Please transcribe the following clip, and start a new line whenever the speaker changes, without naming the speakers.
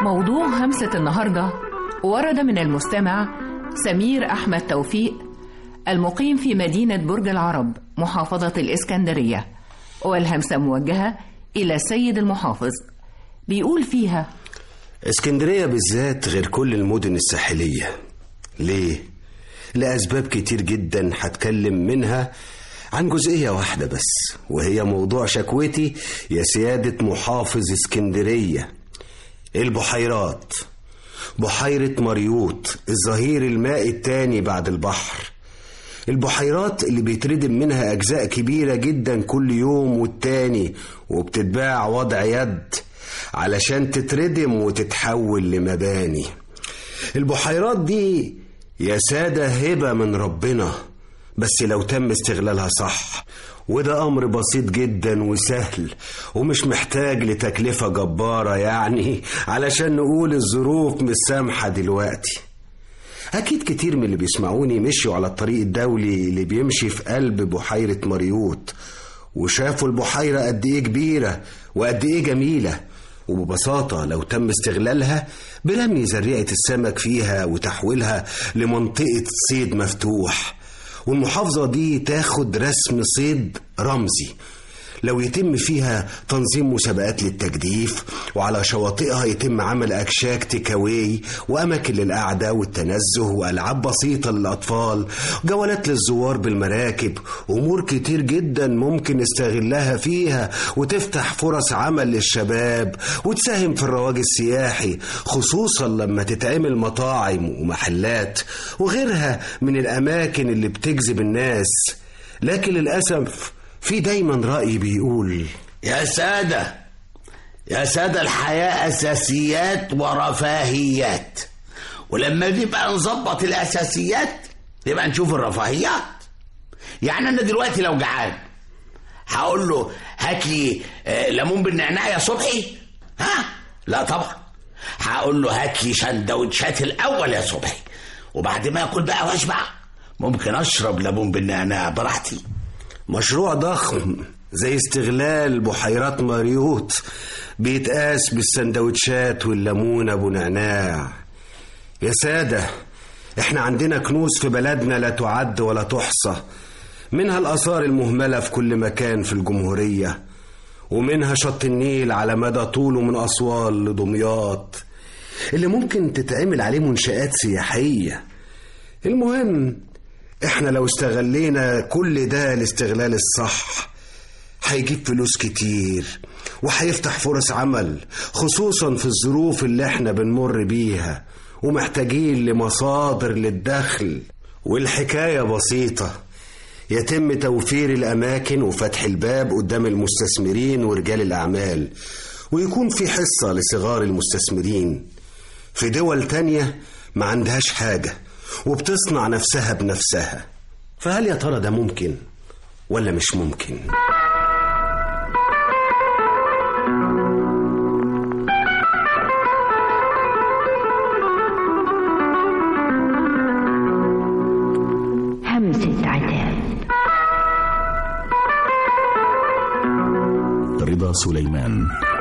موضوع همسة النهاردة ورد من المستمع سمير أحمد توفيق المقيم في مدينة برج العرب محافظة الإسكندرية والهمسة موجهة إلى السيد المحافظ بيقول فيها
اسكندرية بالذات غير كل المدن الساحلية ليه؟ لأسباب كتير جدا هتكلم منها عن جزئية واحدة بس وهي موضوع شكوتي يا سيادة محافظ اسكندرية البحيرات بحيرة مريوط الظهير المائي التاني بعد البحر البحيرات اللي بيتردم منها أجزاء كبيرة جدا كل يوم والتاني وبتتباع وضع يد علشان تتردم وتتحول لمباني البحيرات دي يا سادة هبة من ربنا بس لو تم استغلالها صح وده أمر بسيط جدا وسهل ومش محتاج لتكلفة جبارة يعني علشان نقول الظروف مش سامحة دلوقتي أكيد كتير من اللي بيسمعوني مشوا على الطريق الدولي اللي بيمشي في قلب بحيرة مريوط وشافوا البحيرة قد إيه كبيرة وقد إيه جميلة وببساطة لو تم استغلالها برمي زريعة السمك فيها وتحويلها لمنطقة صيد مفتوح والمحافظة دي تاخد رسم صيد رمزي لو يتم فيها تنظيم مسابقات للتجديف وعلى شواطئها يتم عمل أكشاك تيكاوي وأماكن للقعدة والتنزه وألعاب بسيطة للأطفال جولات للزوار بالمراكب أمور كتير جدا ممكن نستغلها فيها وتفتح فرص عمل للشباب وتساهم في الرواج السياحي خصوصا لما تتعمل مطاعم ومحلات وغيرها من الأماكن اللي بتجذب الناس لكن للأسف في دايما رأي بيقول
يا سادة يا سادة الحياة أساسيات ورفاهيات ولما نبقى نظبط الأساسيات نبقى نشوف الرفاهيات يعني أنا دلوقتي لو جعان هقول له هات لي آه، ليمون بالنعناع يا صبحي ها لا طبعا هقول له هات لي سندوتشات الأول يا صبحي وبعد ما اكل بقى واشبع ممكن اشرب ليمون بالنعناع براحتي
مشروع ضخم زي استغلال بحيرات مريوط بيتقاس بالسندوتشات والليمون ابو نعناع يا سادة احنا عندنا كنوز في بلدنا لا تعد ولا تحصى منها الآثار المهملة في كل مكان في الجمهورية ومنها شط النيل على مدى طوله من أسوان لدمياط اللي ممكن تتعمل عليه منشآت سياحية المهم احنا لو استغلينا كل ده الاستغلال الصح هيجيب فلوس كتير وهيفتح فرص عمل خصوصا في الظروف اللي احنا بنمر بيها ومحتاجين لمصادر للدخل والحكاية بسيطة يتم توفير الأماكن وفتح الباب قدام المستثمرين ورجال الأعمال ويكون في حصة لصغار المستثمرين في دول تانية ما عندهاش حاجة وبتصنع نفسها بنفسها فهل يا ترى ده ممكن ولا مش ممكن
همسة عتاب
رضا سليمان